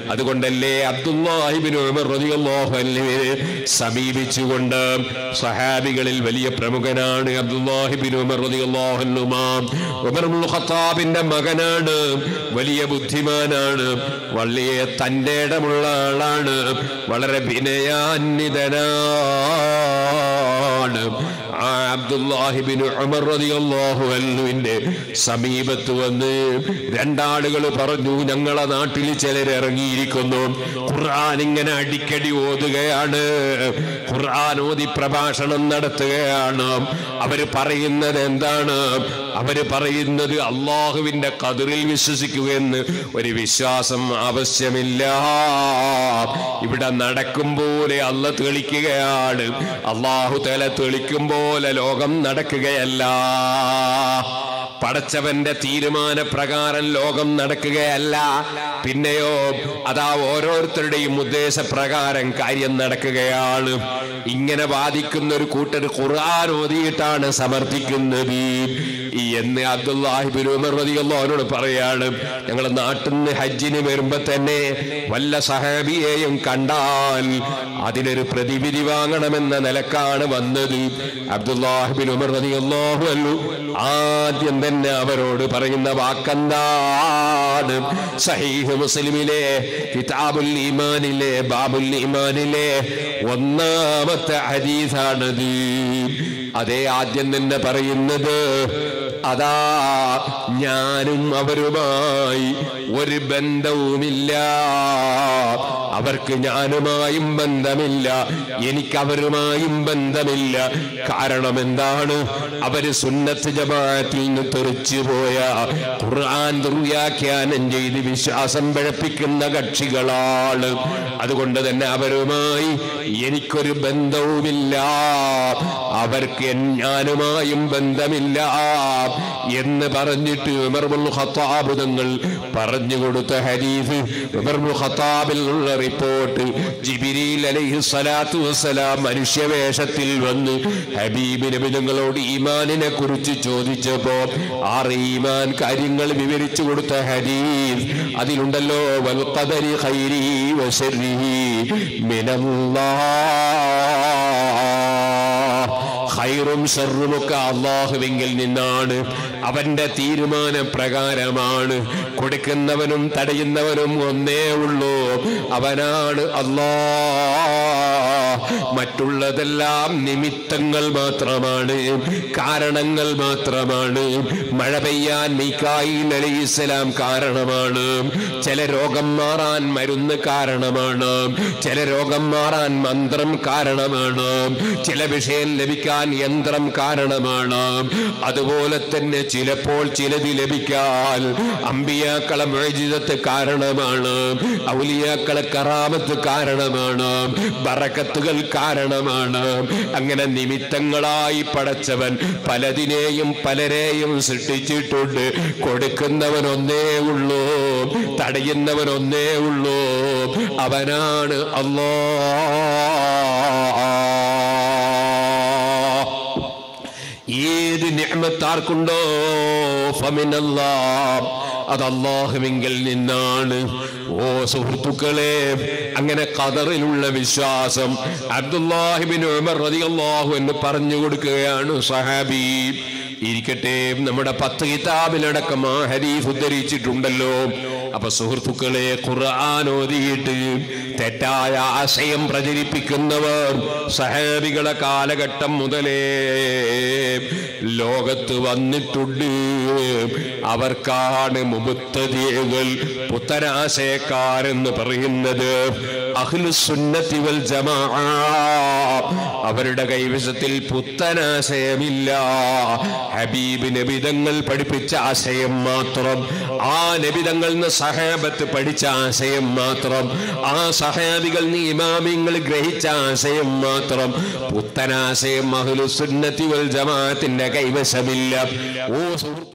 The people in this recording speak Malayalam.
അതുകൊണ്ടല്ലേ അബ്ദുല്ലാഹിബിൻ ഉമർ റളിയല്ലാഹു അൻഹുവിനെ സമീപിച്ചുകൊണ്ട് സഹാബികളിൽ വലിയ പ്രമുഖനാണ് അബ്ദുല്ലാഹിബിൻ ഉമർ റളിയല്ലാഹു അൻഹുമാ ഉമർ ഇബ്നുൽ ഖത്താബിന്റെ മകനാണ് വലിയ ബുദ്ധിമാനാണ് വലിയ തന്റെ ഇടമുള്ള ആളാണ് വളരെ വിനയാന്വിതനാണ് ആ അബ്ദുല്ലാഹിബിൻ ഉമർ റളിയല്ലാഹു അൻഹുവിന്റെ സമീപത്ത് വന്ന് രണ്ടാളുകൾ പറഞ്ഞു ഞങ്ങളെ നാട്ടിൽ ചിലർ ഇറങ്ങിയിരിക്കുന്നു ഖുർആൻ ഇങ്ങനെ അടിക്കടി ഓതുകയാണ് ഖുർആൻ ഓതി പ്രഭാഷണം നടത്തുകയാണ് അവര് പറയുന്നത് എന്താണ് അവര് പറയുന്നത് അള്ളാഹുവിന്റെ കതിറിൽ വിശ്വസിക്കുകയെന്ന് ഒരു വിശ്വാസം ആവശ്യമില്ല ഇവിടെ നടക്കും പോലെ അല്ല തെളിക്കുകയാണ് അള്ളാഹു തല തെളിക്കും പോലെ ലോകം നടക്കുകയല്ല പടച്ചവന്റെ തീരുമാന പ്രകാരം ലോകം നടക്കുകയല്ല പിന്നെയോ അതാ ഓരോരുത്തരുടെയും ഉദ്ദേശപ്രകാരം കാര്യം നടക്കുകയാണ് ഇങ്ങനെ വാദിക്കുന്ന ഒരു കൂട്ടർ ഖുർആൻ ഓതിയിട്ടാണ് സമർത്ഥിക്കുന്നത് എന്ന് അബ്ദുല്ലാഹിബിൻ ഉമർ റളിയല്ലാഹുവിനോട് പറയാണ് ഞങ്ങൾ നാട്ടിൽ നിന്ന് ഹജ്ജിന് വരുമ്പോ തന്നെ വല്ല സഹാബിയെയും കണ്ടാൽ അതിനൊരു പ്രതിവിധി വാങ്ങണമെന്ന നിലക്കാണ് വന്നത് അബ്ദുല്ലാഹിബിൻ ഉമർ റളിയല്ലാഹു അൻഹു ആദ്യം തന്നെ അവരോട് പറയുന്ന വാക്കെന്താണ് സഹീഹ് മുസ്ലിമിലെ കിതാബുൽ ഈമാനിലെ ബാബുൽ ഈമാനിലെ ഒന്നാമത്തെ ഹദീസാണത് അതേ ആദ്യം തന്നെ പറയുന്നത് അതാ ഞാനും അവരുമായി ഒരു ബന്ധവുമില്ല അവർക്ക് ഞാനുമായും ബന്ധമില്ല എനിക്ക് അവരുമായും ബന്ധമില്ല കാരണം എന്താണ് അവര് സുന്നത്ത് ജമാഅത്തിൽ നിന്ന് തെറിച്ചു പോയ ഖുർആൻ ദുർവ്യാഖ്യാനം ചെയ്ത് വിശ്വാസം പിഴപ്പിക്കുന്ന കക്ഷികളാണ് അതുകൊണ്ട് തന്നെ അവരുമായി എനിക്കൊരു ബന്ധവുമില്ല അവർക്ക് എൻ- ഞാനുമായും ബന്ധമില്ല എന്ന് പറഞ്ഞിട്ട് ഉമർബുൽ ഖത്താബ് തങ്ങൾ പറഞ്ഞു കൊടുത്ത ഹരീഫ് ഉമർബുൽ ഖത്താബിൽ ഉള്ള റിപ്പോർട്ട് ജിബിരിൽ അലൈഹി സ്വലാത്തു വസ്സലാം മനുഷ്യവേഷത്തിൽ വന്ന് ഹബീബ് നബി തങ്ങളോട് ഈമാനിനെ കുറിച്ച് ചോദിച്ചപ്പോ ആറ് ഈമാൻ കാര്യങ്ങൾ വിവരിച്ചു കൊടുത്ത ഹരീഫ് അതിലുണ്ടല്ലോ വൽ ഖദരി ഖൈരി വശർരിഹി മിനല്ലാഹ് ഖൈറും ഷർറുമൊക്കെ അള്ളാഹുവിങ്കിൽ നിന്നാണ് അവന്റെ തീരുമാന പ്രകാരമാണ് കൊടുക്കുന്നവനും തടയുന്നവനും ഒന്നേ ഉള്ളൂ അവനാണ് അല്ലാ മറ്റുള്ളതെല്ലാം നിമിത്തങ്ങൾ മാത്രമാണ് കാരണങ്ങൾ മാത്രമാണ് മഴ പെയ്യാൻ മീക്കായിൽ അലൈഹിസ്സലാം കാരണമാണ് ചില രോഗം മാറാൻ മരുന്ന് കാരണമാണ് ചില രോഗം മാറാൻ മന്ത്രം കാരണമാണ് ചില വിഷയം ലഭിക്കാൻ യന്ത്രം കാരണമാണ് അതുപോലെ തന്നെ ചിലപ്പോൾ ചിലത് ലഭിക്കാൻ അമ്പിയാക്കളെ മോചിതത്ത് കാരണമാണ് ഔലിയാക്കളെ കറാമത്ത് കാരണമാണ് ബറക്കത്തുകൾ കാരണമാണ് അങ്ങനെ നിമിത്തങ്ങളായി പടച്ചവൻ പലതിനെയും പലരെയും സൃഷ്ടിച്ചിട്ടുണ്ട് കൊടുക്കുന്നവൻ ഒന്നേ ഉള്ളൂ തടയുന്നവൻ ഒന്നേ ഉള്ളൂ അവനാണ് അല്ലാ ഏത് നിഅമത്താർക്കുണ്ടോ ഫമിനല്ലാ അത് അള്ളാഹുവിങ്കിൽ നിന്നാണ് ഓ സുഹൃത്തുക്കളെ അങ്ങനെ ഖദറിലുള്ള വിശ്വാസം അബ്ദുല്ലാഹിബിൻ ഉമർ റളിയല്ലാഹു എന്ന് പറഞ്ഞു കൊടുക്കുകയാണ് സഹാബി ഇരിക്കട്ടെ നമ്മുടെ പത്ത് കിതാബിലടക്കം ആ ഹരീഫ് ഉദ്ധരിച്ചിട്ടുണ്ടല്ലോ അപ്പൊ സുഹൃത്തുക്കളെ ഖുർആൻ ഓതിയിട്ട് തെറ്റായ ആശയം പ്രചരിപ്പിക്കുന്നവർ സഹാബികളെ കാലഘട്ടം മുതലേ ലോകത്ത് വന്നിട്ടുണ്ട് അവർക്കാണ് മുബത്തതികൾ പുത്തനാശയക്കാരെന്ന് പറയുന്നത് അഹ്ലുസുന്നത്തി വൽ ജമാ അവരുടെ കൈവശത്തിൽ പുത്തനാശയമില്ല ഹബീബ് നബിതങ്ങൾ പഠിപ്പിച്ച ആശയം മാത്രം ആ നബിതങ്ങൾ സഹാബത്ത് പഠിച്ച ആശയം മാത്രം ആ സഹാബികൾ ഇമാമിങ്ങൾ ഗ്രഹിച്ച ആശയം മാത്രം പുത്തനാശയം അഹ്ലുസുന്നത്തി വൽ ജമാഅത്തിന്റെ കൈവശമില്ല ഓ സുഹൃത്ത്